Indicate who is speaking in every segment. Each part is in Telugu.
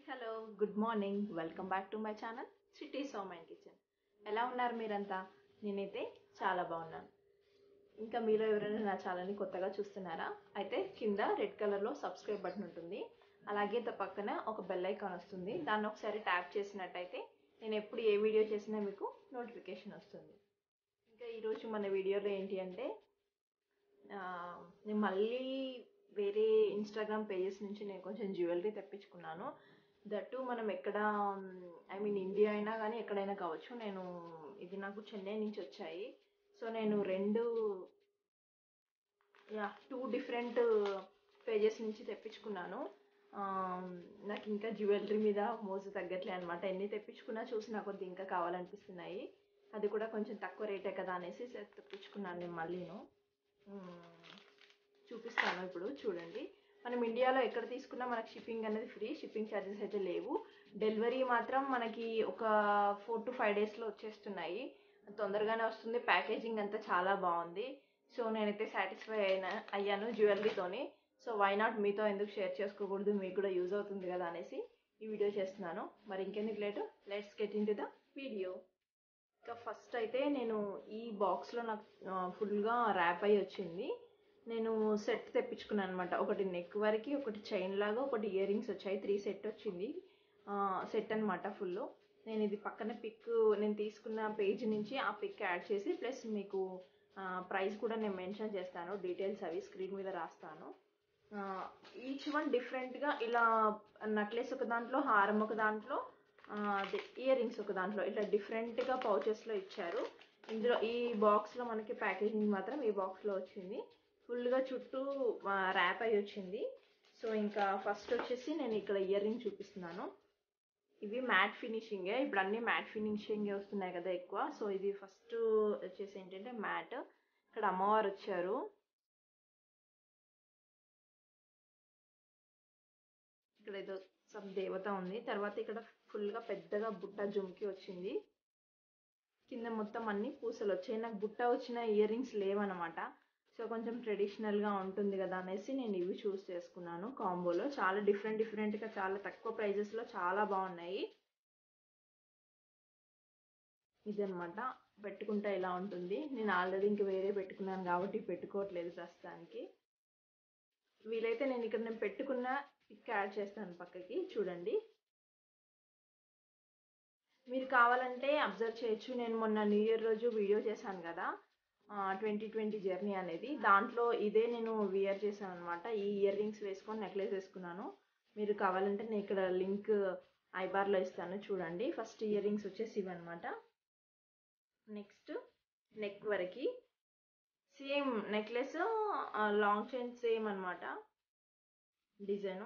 Speaker 1: Hello good morning welcome back to my channel city some and kitchen ఎలా ఉన్నారు మీరంతా నేనైతే చాలా బాగున్నాను ఇంకా మీరు ఎవరైనా నా ఛానల్ని కొత్తగా చూస్తున్నారా అయితే కింద రెడ్ కలర్లో సబ్స్క్రైబ్ బటన్ ఉంటుంది అలాగే ద పక్కన ఒక బెల్ ఐకాన్ వస్తుంది దాన్ని ఒకసారి ట్యాప్ చేసినట్టయితే నేను ఎప్పుడు ఏ వీడియో చేసినా మీకు నోటిఫికేషన్ వస్తుంది ఇంకా ఈరోజు మన వీడియోలో ఏంటి అంటే ఆ, నేను మళ్ళీ వేరే ఇన్స్టాగ్రామ్ పేజెస్ నుంచి నేను కొంచెం జ్యువెలరీ తెప్పించుకున్నాను దట్టు మనం ఎక్కడ ఐ మీన్ ఇండియా అయినా కానీ ఎక్కడైనా కావచ్చు నేను ఇది నాకు చెన్నై నుంచి వచ్చాయి సో నేను రెండు యా టూ డిఫరెంట్ పేజెస్ నుంచి తెప్పించుకున్నాను ఆ, నాకు ఇంకా జ్యువెలరీ మీద మోజు తగ్గట్లే అనమాట ఎన్ని తెప్పించుకున్నా చూసి నాకు కొద్ది ఇంకా కావాలనిపిస్తున్నాయి అది కూడా కొంచెం తక్కువ రేటే కదా అనేసి తెప్పించుకున్నాను నేను మళ్ళీను మ్మ్. చూపిస్తాను ఇప్పుడు చూడండి మనం ఇండియాలో ఎక్కడ తీసుకున్నా మనకి షిప్పింగ్ అనేది ఫ్రీ షిప్పింగ్ ఛార్జెస్ అయితే లేవు డెలివరీ మాత్రం మనకి ఒక ఫోర్ టు ఫైవ్ డేస్లో వచ్చేస్తున్నాయి తొందరగానే వస్తుంది ప్యాకేజింగ్ అంతా చాలా బాగుంది సో నేనైతే సాటిస్ఫై అయిన అయ్యాను జ్యువెలరీతోని సో వై నాట్ మీతో ఎందుకు షేర్ చేసుకోకూడదు మీకు కూడా యూజ్ అవుతుంది కదా అనేసి ఈ వీడియో చేస్తున్నాను మరి ఇంకెందుకు late let's get in to the video ఇంకా ఫస్ట్ అయితే నేను ఈ బాక్స్లో నాకు ఫుల్గా ర్యాప్ అయ్యి వచ్చింది నేను సెట్ తెప్పించుకున్నాను అనమాట ఒకటి నెక్ వరకు ఒకటి చైన్ లాగా ఒకటి ఇయర్ రింగ్స్ వచ్చాయి త్రీ సెట్ వచ్చింది సెట్ అనమాట ఫుల్ నేను ఇది పక్కన పిక్ నేను తీసుకున్న పేజ్ నుంచి ఆ పిక్ యాడ్ చేసి ప్లస్ మీకు ప్రైస్ కూడా నేను మెన్షన్ చేస్తాను డీటెయిల్స్ అవి స్క్రీన్ మీద రాస్తాను ఈచ్ వన్ డిఫరెంట్గా ఇలా నెక్లెస్ ఒక దాంట్లో హారం ఒక దాంట్లో అదే ఇయర్ రింగ్స్ ఒక దాంట్లో ఇట్లా డిఫరెంట్గా పౌచెస్లో ఇచ్చారు ఇందులో ఈ బాక్స్లో మనకి ప్యాకేజింగ్ మాత్రం ఈ బాక్స్లో వచ్చింది ఫుల్గా చుట్టూ ర్యాప్ అయి వచ్చింది సో ఇంకా ఫస్ట్ వచ్చేసి నేను ఇక్కడ ఇయర్ రింగ్ చూపిస్తున్నాను ఇవి మ్యాట్ ఫినిషింగే ఇప్పుడు అన్ని మ్యాట్ ఫినిషింగే వస్తున్నాయి కదా ఎక్కువ సో ఇది ఫస్ట్ వచ్చేసి ఏంటంటే మ్యాట్ ఇక్కడ అమ్మవారు వచ్చారు ఇక్కడ ఏదో సబ్ దేవత ఉంది తర్వాత ఇక్కడ ఫుల్గా పెద్దగా బుట్ట జుమ్కి వచ్చింది కింద మొత్తం అన్ని పూసలు వచ్చాయి నాకు బుట్ట వచ్చిన ఇయర్ రింగ్స్ లేవన్నమాట సో కొంచెం ట్రెడిషనల్గా ఉంటుంది కదా అనేసి నేను ఇవి చూస్ చేసుకున్నాను కాంబోలో చాలా డిఫరెంట్ డిఫరెంట్గా చాలా తక్కువ ప్రైజెస్లో చాలా బాగున్నాయి ఇదనమాట పెట్టుకుంటే ఇలా ఉంటుంది నేను ఆల్రెడీ ఇంక వేరే పెట్టుకున్నాను కాబట్టి పెట్టుకోవట్లేదు ప్రస్తుతానికి వీలైతే నేను ఇక్కడ నేను పెట్టుకున్న పిక్ యాడ్ చేస్తాను పక్కకి చూడండి మీరు కావాలంటే అబ్జర్వ్ చేయొచ్చు నేను మొన్న న్యూ ఇయర్ రోజు వీడియో చేశాను కదా ట్వంటీ ట్వంటీ జర్నీ అనేది దాంట్లో ఇదే నేను వియర్ చేశాను అనమాట ఈ ఇయర్ రింగ్స్ వేసుకొని నెక్లెస్ వేసుకున్నాను మీరు కావాలంటే నేను ఇక్కడ లింక్ ఐబార్లో ఇస్తాను చూడండి ఫస్ట్ ఇయర్ రింగ్స్ వచ్చేసి ఇవన్నమాట నెక్స్ట్ నెక్ వరకు same necklace long chain same అనమాట డిజైను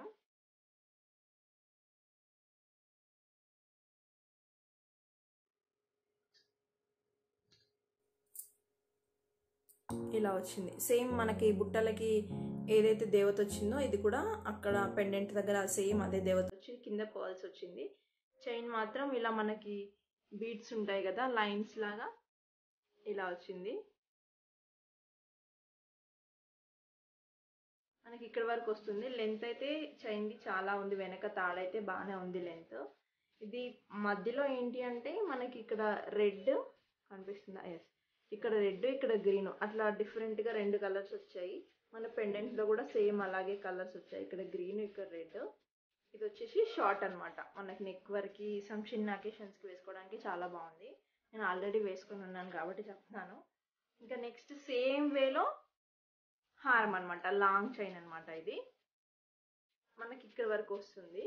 Speaker 1: ఇలా వచ్చింది సేమ్ మనకి బుట్టలకి ఏదైతే దేవత వచ్చిందో ఇది కూడా అక్కడ పెండెంట్ దగ్గర సేమ్ అదే దేవత వచ్చి కింద పర్ల్స్ వచ్చింది చైన్ మాత్రం ఇలా మనకి బీడ్స్ ఉంటాయి కదా లైన్స్ లాగా ఇలా వచ్చింది మనకి ఇక్కడ వరకు వస్తుంది లెంత్ అయితే చైన్ది చాలా ఉంది వెనక తాడైతే బాగానే ఉంది లెంత్ ఇది మధ్యలో ఏంటి అంటే మనకి ఇక్కడ రెడ్ కనిపిస్తుందా ఎస్ ఇక్కడ రెడ్ ఇక్కడ గ్రీన్ అట్లా డిఫరెంట్గా రెండు కలర్స్ వచ్చాయి మన పెండెంట్లో కూడా సేమ్ అలాగే కలర్స్ వచ్చాయి ఇక్కడ గ్రీన్ ఇక్కడ రెడ్ ఇది వచ్చేసి షార్ట్ అనమాట మనకి నెక్ వరకు సమ్ చిన్న అకేషన్స్కి వేసుకోవడానికి చాలా బాగుంది నేను ఆల్రెడీ వేసుకొని ఉన్నాను కాబట్టి చెప్తాను ఇంకా నెక్స్ట్ సేమ్ వేలో హారం అనమాట లాంగ్ చైన్ అనమాట ఇది మనకి ఇక్కడ వరకు వస్తుంది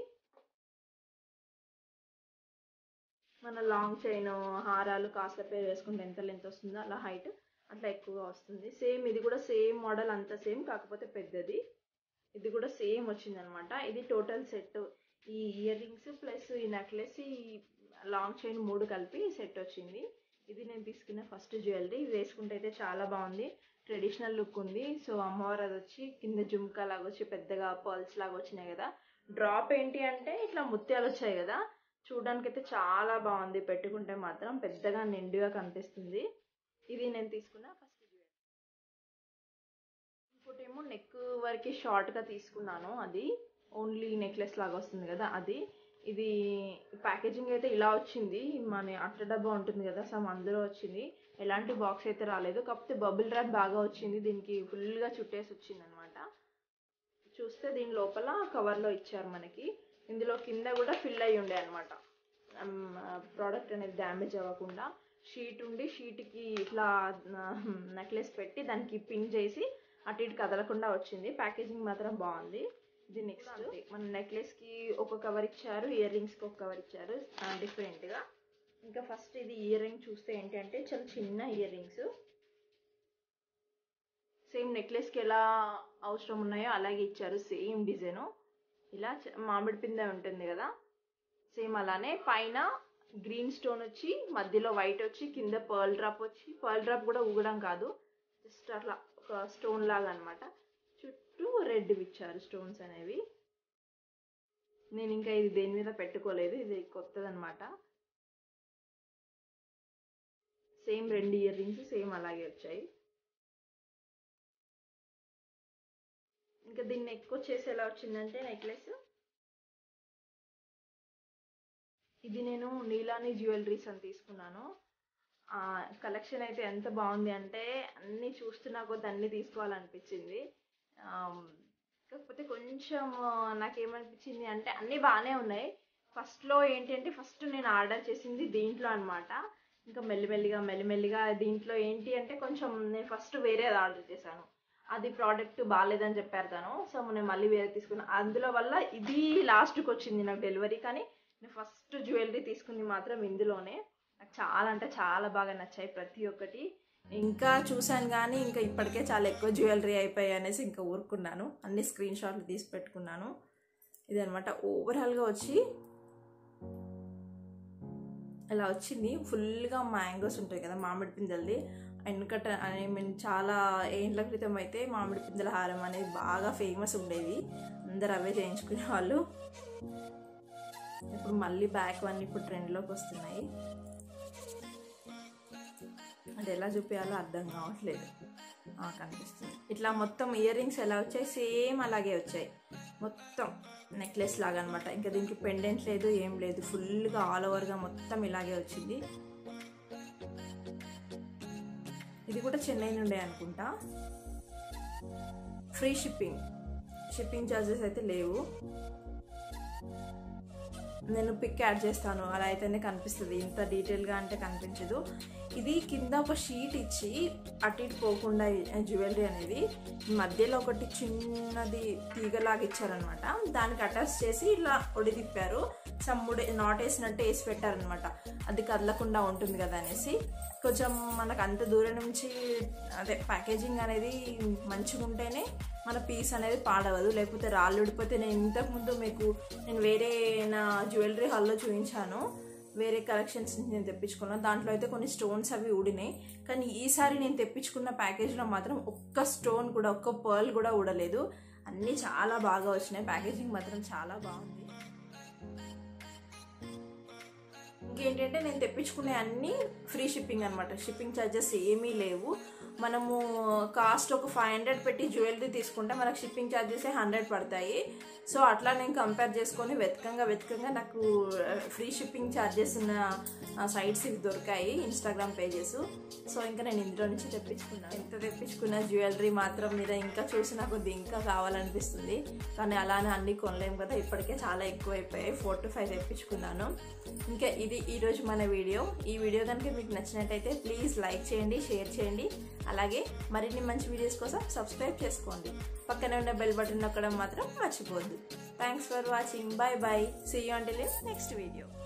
Speaker 1: మన లాంగ్ చైన్ హారాలు కాస్త పేరు వేసుకుంటే ఎంత లెంత్ వస్తుందో అలా హైట్ అట్లా ఎక్కువగా వస్తుంది సేమ్ ఇది కూడా సేమ్ మోడల్ అంతా సేమ్ కాకపోతే పెద్దది ఇది కూడా సేమ్ వచ్చిందనమాట ఇది టోటల్ సెట్ ఈ ఇయర్ రింగ్స్ ప్లస్ ఈ నెక్లెస్ ఈ లాంగ్ చైన్ మూడు కలిపి సెట్ వచ్చింది ఇది నేను తీసుకున్న ఫస్ట్ జ్యువెలరీ వేసుకుంటే అయితే చాలా బాగుంది ట్రెడిషనల్ లుక్ ఉంది సో అమ్మవారు అది వచ్చి కింద జుమ్కా లాగా వచ్చి పెద్దగా పర్ల్స్ లాగా వచ్చినాయి కదా డ్రాప్ ఏంటి అంటే ఇట్లా ముత్యాలు వచ్చాయి కదా చూడడానికి అయితే చాలా బాగుంది పెట్టుకుంటే మాత్రం పెద్దగా నిండుగా కనిపిస్తుంది ఇది నేను తీసుకున్న ఫస్ట్ జ్యువెలరీ ఇంకోటేమో నెక్ వరకు షార్ట్గా తీసుకున్నాను అది ఓన్లీ నెక్లెస్ లాగా వస్తుంది కదా అది ఇది ప్యాకేజింగ్ అయితే ఇలా వచ్చింది మన అట్ల డబ్బా ఉంటుంది కదా సమ్ అందులో వచ్చింది ఎలాంటి బాక్స్ అయితే రాలేదు కాకపోతే బబుల్ ర్యాప్ బాగా వచ్చింది దీనికి ఫుల్గా చుట్టేసి వచ్చింది అనమాట చూస్తే దీని లోపల కవర్లో ఇచ్చారు మనకి ఇందులో కింద కూడా ఫిల్ అయ్యి ఉండే అనమాట ప్రోడక్ట్ అనేది డ్యామేజ్ అవ్వకుండా షీట్ ఉండి షీట్కి ఇట్లా నెక్లెస్ పెట్టి దానికి పిన్ చేసి అటు ఇటు కదలకుండా వచ్చింది ప్యాకేజింగ్ మాత్రం బాగుంది ఇది నెక్స్ట్ మన నెక్లెస్కి ఒక కవర్ ఇచ్చారు ఇయర్ రింగ్స్కి ఒక కవర్ ఇచ్చారు డిఫరెంట్గా ఇంకా ఫస్ట్ ఇది ఇయర్ రింగ్ చూస్తే ఏంటంటే చాలా చిన్న ఇయర్ రింగ్స్ సేమ్ నెక్లెస్కి ఎలా అవసరం ఉన్నాయో అలాగే ఇచ్చారు సేమ్ డిజైన్ ఇలా చ- మామిడి పిందె ఉంటుంది కదా సేమ్ అలానే పైన గ్రీన్ స్టోన్ వచ్చి మధ్యలో వైట్ వచ్చి కింద పర్ల్ డ్రాప్ వచ్చి పర్ల్ డ్రాప్ కూడా ఊగడం కాదు జస్ట్ అట్లా ఒక స్టోన్ లాగా అనమాట చుట్టూ రెడ్ ఇచ్చారు స్టోన్స్ అనేవి నేను ఇంకా ఇది దేని మీద పెట్టుకోలేదు ఇది కొత్తదనమాట సేమ్ రెండు ఇయర్ రింగ్స్ సేమ్ అలాగే వచ్చాయి ఇంకా దీన్ని ఎక్కువ చేసి ఎలా వచ్చిందంటే నెక్లెస్ ఇది నేను నీలాని జ్యువెలరీస్ అని తీసుకున్నాను కలెక్షన్ అయితే ఎంత బాగుంది అంటే అన్నీ చూస్తున్నా కొద్ది అన్నీ తీసుకోవాలనిపించింది ఆమ్, కాకపోతే కొంచెం ఆ, నాకేమనిపించింది అంటే అన్నీ బాగానే ఉన్నాయి ఫస్ట్లో ఏంటంటే ఫస్ట్ నేను ఆర్డర్ చేసింది దీంట్లో అనమాట ఇంకా మెల్లిమెల్లిగా మెల్లిమెల్లిగా దీంట్లో ఏంటి అంటే కొంచెం నేను ఫస్ట్ వేరేది ఆర్డర్ చేశాను అది ప్రోడక్ట్ బాగాలేదని చెప్పారు తను సో నేను మళ్ళీ వేరే తీసుకున్నాను అందులో వల్ల ఇది లాస్ట్కి వచ్చింది నాకు డెలివరీ కానీ నేను ఫస్ట్ జ్యువెలరీ తీసుకుంది మాత్రం ఇందులోనే నాకు చాలా అంటే చాలా బాగా నచ్చాయి ప్రతి ఒక్కటి ఇంకా చూశాను కానీ ఇంకా ఇప్పటికే చాలా ఎక్కువ జ్యువెలరీ అయిపోయాయి అనేసి ఇంకా ఊరుకున్నాను అన్ని స్క్రీన్ షాట్లు తీసి పెట్టుకున్నాను ఇదనమాట ఓవరాల్గా వచ్చి ఇలా వచ్చింది ఫుల్గా మ్యాంగోస్ ఉంటాయి కదా మామిడి పిందెలది వెనకట ఐ మీన్ చాలా ఏండ్ల క్రితం అయితే మామిడి పిందెల హారం అనేది బాగా ఫేమస్ ఉండేది అందరు అవే చేయించుకునే వాళ్ళు ఇప్పుడు మళ్ళీ బ్యాక్ అన్నీ ఇప్పుడు ట్రెండ్లోకి వస్తున్నాయి అది ఎలా చూపించాలో అర్థం కావట్లేదు ఆ, కనిపిస్తుంది ఇట్లా మొత్తం ఇయర్ రింగ్స్ ఎలా వచ్చాయి సేమ్ అలాగే వచ్చాయి మొత్తం నెక్లెస్ లాగా అనమాట ఇంకా దీనికి పెండెంట్ లేదు ఏం లేదు ఫుల్గా ఆల్ ఓవర్గా మొత్తం ఇలాగే వచ్చింది ఇది కూడా చెన్నై నుండే అనుకుంటా ఫ్రీ షిప్పింగ్ షిప్పింగ్ ఛార్జెస్ అయితే లేవు నేను పిక్ యాడ్ చేస్తాను అలా అయితేనే కనిపిస్తుంది ఇంత డీటెయిల్గా అంటే కనిపించదు ఇది కింద ఒక షీట్ ఇచ్చి అటు ఇటు పోకుండా జ్యువెలరీ అనేది మధ్యలో ఒకటి చిన్నది తీగలాగా ఇచ్చారనమాట దానికి అటాచ్ చేసి ఇలా ఒడి తిప్పారు సమ్ముడి నాట్ వేసినట్టు వేసి పెట్టారనమాట అది కదలకుండా ఉంటుంది కదా అనేసి కొంచెం మనకు అంత దూరం నుంచి అదే ప్యాకేజింగ్ అనేది మంచిగా ఉంటేనే మన పీస్ అనేది పాడవదు లేకపోతే రాళ్ళు ఉడిపోతే నేను ఇంతకుముందు మీకు నేను వేరే నా జ్యువెలరీ హాల్లో చూపించాను వేరే కలెక్షన్స్ నుంచి నేను తెప్పించుకున్నాను దాంట్లో అయితే కొన్ని స్టోన్స్ అవి ఊడినాయి కానీ ఈసారి నేను తెప్పించుకున్న ప్యాకేజ్లో మాత్రం ఒక్క స్టోన్ కూడా ఒక్క పర్ల్ కూడా ఊడలేదు అన్నీ చాలా బాగా వచ్చినాయి ప్యాకేజింగ్ మాత్రం చాలా బాగుంది ఇంకేంటంటే నేను తెప్పించుకునే అన్నీ ఫ్రీ షిప్పింగ్ అనమాట షిప్పింగ్ ఛార్జెస్ ఏమీ లేవు మనము కాస్ట్ ఒక ఫైవ్ హండ్రెడ్ పెట్టి జ్యువెలరీ తీసుకుంటే మనకు షిప్పింగ్ ఛార్జెస్ హండ్రెడ్ పడతాయి సో అట్లా నేను కంపేర్ చేసుకొని వెతకంగా వెతకంగా నాకు ఫ్రీ షిప్పింగ్ ఛార్జెస్ ఉన్న సైట్స్ ఇవి దొరికాయి ఇన్స్టాగ్రామ్ పేజెస్ సో ఇంకా నేను ఇందులో నుంచి తెప్పించుకున్నాను ఎంత తెప్పించుకున్న జ్యువెలరీ మాత్రం మీద ఇంకా చూసిన కొద్ది ఇంకా కావాలనిపిస్తుంది కానీ అలానే అన్ని కొనలేము కదా ఇప్పటికే చాలా ఎక్కువ అయిపోయాయి ఫోర్ టు ఫైవ్ తెప్పించుకున్నాను ఇంకా ఇది ఈరోజు మన వీడియో ఈ వీడియో కనుక మీకు నచ్చినట్టయితే ప్లీజ్ లైక్ చేయండి షేర్ చేయండి అలాగే మరిన్ని మంచి వీడియోస్ కోసం సబ్స్క్రైబ్ చేసుకోండి పక్కనే ఉన్న బెల్ బటన్ నొక్కడం మాత్రం మర్చిపోద్దు thanks for watching bye bye see you until next video